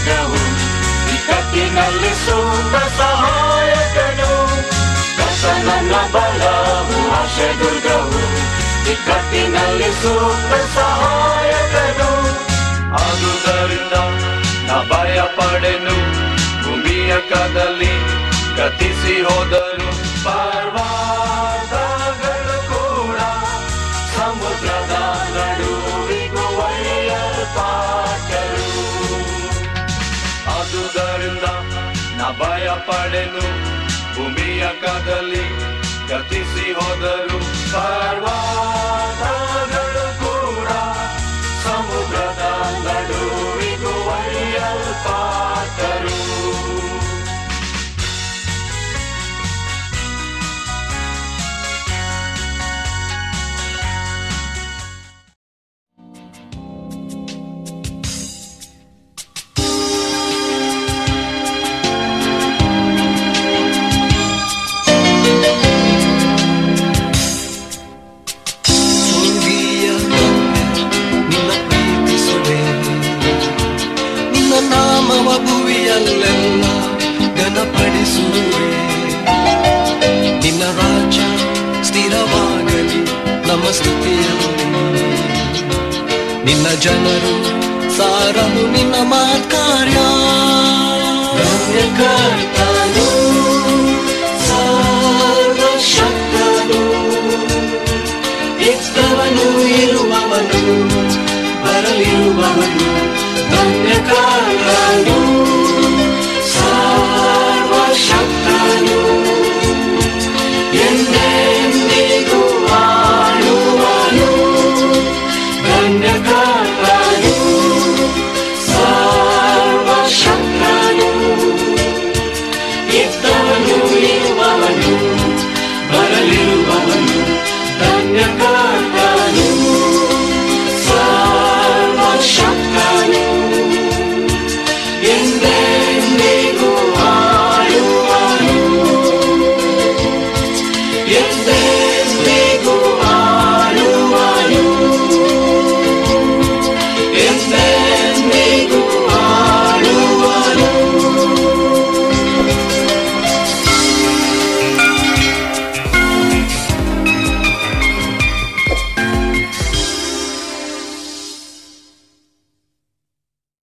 ದುರ್ಗವು ಇಕ್ಕಟ್ಟಿನಲ್ಲಿ ಸೂಕ್ತ ಸಹಾಯಕನು ಕಸ ನನ್ನ ಬಲವು ಆಶೆ ದುರ್ಗವು ಇಕ್ಕಟ್ಟಿನಲ್ಲಿ ಸೂಕ್ತ ಸಹಾಯಕನು ಆದುದರಿಂದ ನಾ ಭಯ ಪಡೆನು ಭೂಮಿಯ ಕದಲಿ ಗತಿಸಿ ಹೋದರು ಪರ್ವತಗಳು ಕೂಡ ಸಮುದ್ರದ ನಡುವಿಗೂ ಒಯ್ಯಲ್ಪಟ್ಟರು ಆದುದರಿಂದ ನಾ ಭಯ ಪಡೆನು ಭೂಮಿಯ ಕದಲಿ ಗತಿಸಿ ಹೋದರು ಪರ್ವತಗಳು ಕೂಡ ಸಮುದ್ರದ ನಡುವಿಗೂ ಒಯ್ಯಲ್ಪಟ್ಟರು ಸ್ವರ್ಗೀಯ ನಿನ್ನ ಪ್ರೀತಿಸುವೆ ನಿನ್ನ ನಾಮವ ಭುವಿಯಲ್ಲೆಲ್ಲ ಘನಪಡಿಸುವೆ ನಿನ್ನ ರಾಜ್ಯ ಸ್ಥಿರವಾಗಲಿ ನಮ್ಮ ಸ್ತುತಿಯಲ್ಲಿ ನಿನ್ನ ಜನರು ಸಾರಲು ನಿನ್ನ ಮಾತ್ಕಾರ್ಯ ಕರ್ತನು ಸರ್ವಶಕ್ತನು ಇದ್ದವನು ಇರುವವನು ಬರಲಿರುವವನು ಧನ್ಯಕಾರನು ಸರ್ವಶಕ್ತನು ಎಂದೆಂದಿಗೂ ಆಳುವನು ಧನ್ಯಕಾರನು ಸರ್ವಶಕ್ತನು ಇದ್ದವನು ಇರುವವನು ಬರಲಿರುವವನು ಧನ್ಯಕರ್ತನು ಸರ್ವಶಕ್ತನು ಎಂದೆಂದಿಗೂ ಆಳುವನು ಎಂದೆಂದಿಗೂ